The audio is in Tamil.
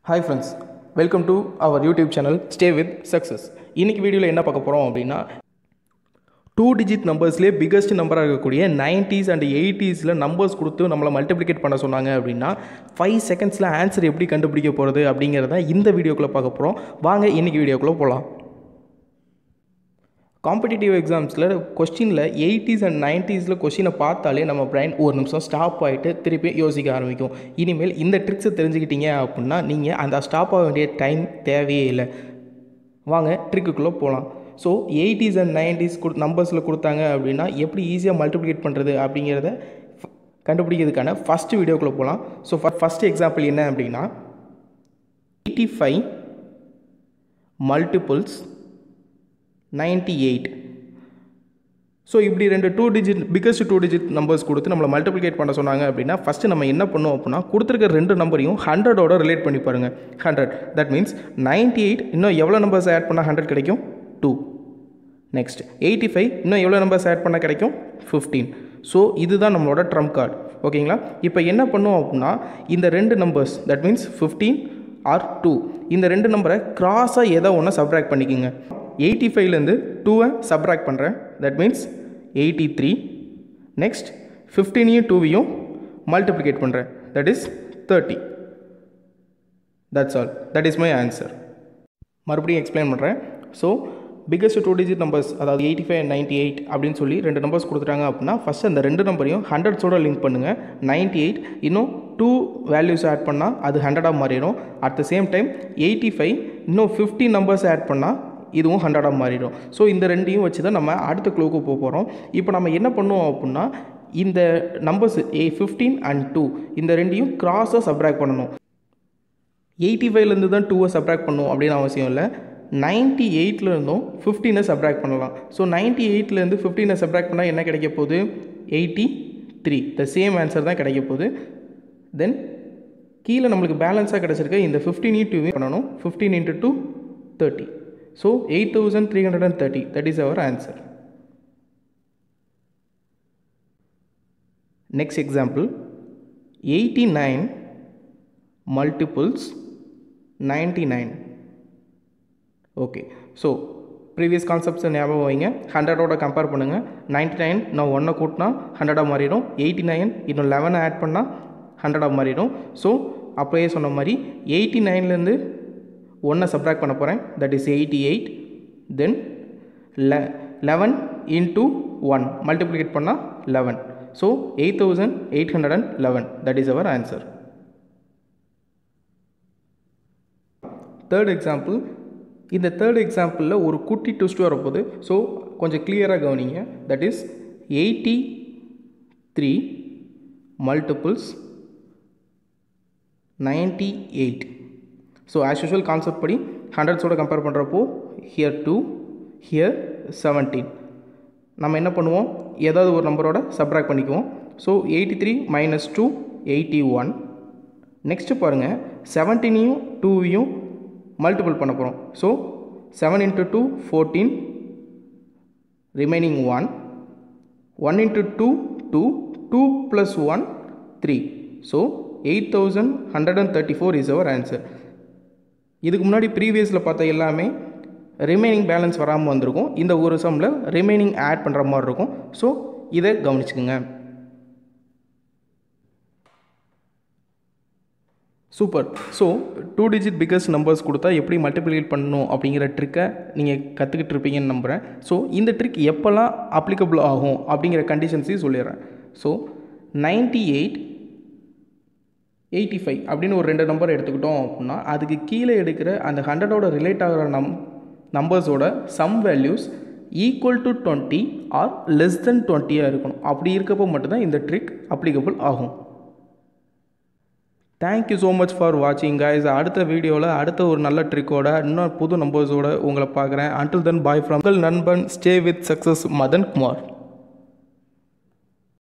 hi friends welcome to our YouTube channel stay with success இன்னைக்கு வீடியோவில் என்ன பார்க்க போகிறோம் அப்படின்னா டூ டிஜிட் நம்பர்ஸ்லேயே பிக்கஸ்ட் நம்பராக இருக்கக்கூடிய நைன்ட்டீஸ் அண்ட் எயிட்டிஸில் நம்பர்ஸ் கொடுத்து நம்மளை மல்டிப்ளிகேட் பண்ண சொன்னாங்க அப்படின்னா ஃபைவ் செகண்ட்ஸில் ஆன்சர் எப்படி கண்டுபிடிக்க போகிறது அப்படிங்கிறத இந்த வீடியோக்குள்ளே பார்க்க போகிறோம் வாங்க இன்னைக்கு வீடியோக்குள்ளே போகலாம் காம்படிட்டிவ் எக்ஸாம்ஸில் கொஸ்டினில் எயிட்டிஸ் அண்ட் நைன்ட்டீஸில் கொஸ்டினை பார்த்தாலே நம்ம பிரைன் ஒரு நிமிஷம் ஸ்டாப் ஆகிட்டு திருப்பி யோசிக்க ஆரம்பிக்கும் இனிமேல் இந்த ட்ரிக்ஸை தெரிஞ்சுக்கிட்டீங்க அப்படின்னா நீங்கள் அந்த ஸ்டாப் ஆக வேண்டிய டைம் தேவையே இல்லை வாங்க ட்ரிக்குக்குள்ளே போகலாம் ஸோ எயிட்டிஸ் அண்ட் நைன்ட்டீஸ் கொடு நம்பர்ஸில் கொடுத்தாங்க அப்படின்னா எப்படி ஈஸியாக மல்டிப்ளிகேட் பண்ணுறது அப்படிங்கிறத ஃப- கண்டுபிடிக்கிறதுக்கான ஃபஸ்ட்டு வீடியோக்குள்ளே போகலாம் ஸோ ஃபஸ்ட் எக்ஸாம்பிள் என்ன அப்படின்னா eighty five multiples ninety eight so இப்படி ரெண்டு two digit biggest two digit numbers கொடுத்து நம்மளை மல்டிப்ளிகேட் பண்ண சொன்னாங்க அப்படின்னா ஃபஸ்ட்டு நம்ம என்ன பண்ணோம் அப்படின்னா கொடுத்துருக்க ரெண்டு நம்பரையும் ஹண்ட்ரடோட ரிலேட் பண்ணி பாருங்க hundred that means ninety eight இன்னும் எவ்வளோ நம்பர்ஸ் ஆட் பண்ணால் ஹண்ட்ரட் கிடைக்கும் டூ நெக்ஸ்ட் எயிட்டி ஃபைவ் இன்னும் எவ்வளோ நம்பர்ஸ் ஆட் பண்ணால் கிடைக்கும் ஃபிஃப்டீன் ஸோ இதுதான் நம்மளோட ட்ரம்ப் கார்டு ஓகேங்களா இப்போ என்ன பண்ணுவோம் அப்படின்னா இந்த ரெண்டு numbers that means fifteen or two இந்த ரெண்டு நம்பரை கிராஸாக ஏதோ ஒன்று சப்ராக்ட் பண்ணிக்கோங்க எயிட்டி ஃபைவ்லேருந்து டூவை சப்ராக்ட் பண்ணுறேன் that means eighty three next ஃபிஃப்டீனையும் டூவையும் மல்டிப்ளிகேட் பண்ணுறேன் that is thirty that's all that is my answer மறுபடியும் எக்ஸ்பிளைன் பண்ணுறேன் so biggest two digit numbers அதாவது எயிட்டி ஃபைவ் நைன்ட்டி எயிட் அப்படின்னு சொல்லி ரெண்டு நம்பர்ஸ் கொடுத்துட்டாங்க அப்படின்னா ஃபஸ்ட் அந்த ரெண்டு நம்பரையும் ஹண்ட்ரட்ஸோட லிங்க் பண்ணுங்கள் நைன்ட்டி எயிட் இன்னும் டூ வேல்யூஸ் ஆட் பண்ணால் அது ஹண்ட்ரடாக மாறிடும் at the same time eighty five இன்னும் ஃபிஃப்டி நம்பர்ஸ் ஆட் பண்ணால் இதுவும் ஹண்ட்ரடாக மாறிடும் ஸோ இந்த ரெண்டையும் வச்சு தான் நம்ம அடுத்த க்ளோக்கு போக போகிறோம் இப்போ நம்ம என்ன பண்ணுவோம் அப்படின்னா இந்த numbers a fifteen and two இந்த ரெண்டையும் கிராஸாக சப்ராக்ட் பண்ணணும் எயிட்டி ஃபைவ்லேருந்து தான் டூவை சப்ராக்ட் பண்ணும் அப்படின்னு அவசியம் இல்லை நைன்ட்டி எயிட்லேருந்தும் ஃபிஃப்டீனை சப்ராக்ட் பண்ணலாம் ஸோ நைன்ட்டி எயிட்லேருந்து ஃபிஃப்டீனை சப்ராக்ட் பண்ணால் என்ன கிடைக்க போகுது eighty three the same answer தான் கிடைக்க போகுது தென் கீழே நம்மளுக்கு பேலன்ஸாக கிடச்சிருக்க இந்த ஃபிஃப்டீன் டூ பண்ணணும் fifteen into two thirty so eight thousand three hundred and thirty that is our answer next example eighty nine multiples ninety nine okay so previous கான்செப்ட்ஸை ஞாபகம் வைங்க ஹண்ட்ரடோட கம்பேர் பண்ணுங்கள் நைன்டி நைன் நான் ஒன்றை கூட்டினா ஹண்ட்ரடாக மாறிடும் எயிட்டி நைன் இன்னும் லெவனை ஆட் பண்ணால் ஹண்ட்ரடாக மாறிடும் ஸோ அப்படியே சொன்ன மாதிரி எயிட்டி நைன்லேருந்து ஒன்றை சப்ராக்ட் பண்ண போகிறேன் that is eighty eight then லெ லெவன் இன்டூ ஒன் மல்டிப்ளிகேட் பண்ணால் eleven so eight thousand eight hundred and eleven that is our answer third example இந்த தேர்ட் எக்ஸாம்பிளில் ஒரு குட்டி ட்விஸ்ட் வரப்போகுது ஸோ கொஞ்சம் கிளியராக கவனிங்க that is eighty three multiples ninety eight so as usual concept படி ஹண்ட்ரட்ஸோட கம்பேர் பண்ணுறப்போ ஹியர் டூ ஹியர் செவன்டீன் நம்ம என்ன பண்ணுவோம் ஏதாவது ஒரு நம்பரோட சப்ராக்ட் பண்ணிக்குவோம் so eighty three minus two eighty one next பாருங்கள் செவன்டீனையும் டூவையும் மல்டிபிள் பண்ண போகிறோம் so seven into two fourteen remaining one one into two two two plus one three so eight thousand hundred and thirty four is our answer இதுக்கு முன்னாடி ப்ரீவியஸில் பார்த்த எல்லாமே ரிமைனிங் பேலன்ஸ் வராமல் வந்திருக்கும் இந்த ஒரு சம்மில் ரிமைனிங் ஆட் பண்ணுற மாதிரி இருக்கும் ஸோ இதை கவனிச்சுக்கோங்க super so two digit biggest numbers கொடுத்தா எப்படி மல்டிப்ளிகேட் பண்ணணும் அப்படிங்கிற ட்ரிக்கை நீங்கள் கற்றுக்கிட்டு இருப்பீங்கன்னு நம்புகிறேன் ஸோ இந்த ட்ரிக் எப்போல்லாம் அப்ளிகபிள் ஆகும் அப்படிங்கிற கண்டிஷன்ஸையும் சொல்லிடுறேன் so ninety eight eighty five அப்படின்னு ஒரு ரெண்டு நம்பர் எடுத்துக்கிட்டோம் அப்படின்னா அதுக்கு கீழே எடுக்கிற அந்த ஹண்ட்ரடோட ரிலேட் ஆகிற நம் நம்பர்ஸோட sum values equal to twenty or less then டுவெண்ட்டியாக இருக்கணும் அப்படி இருக்கப்போ மட்டும்தான் இந்த ட்ரிக் அப்ளிகபிள் ஆகும் தேங்க்யூ ஸோ மச் ஃபார் வாட்சிங் guys அடுத்த வீடியோவில் அடுத்த ஒரு நல்ல ட்ரிக்கோட இன்னும் புது நம்பர்ஸோட உங்களை பார்க்குறேன் until தென் பாய் ஃப்ரம் உங்கள் நண்பன் stay with success Madan Kumar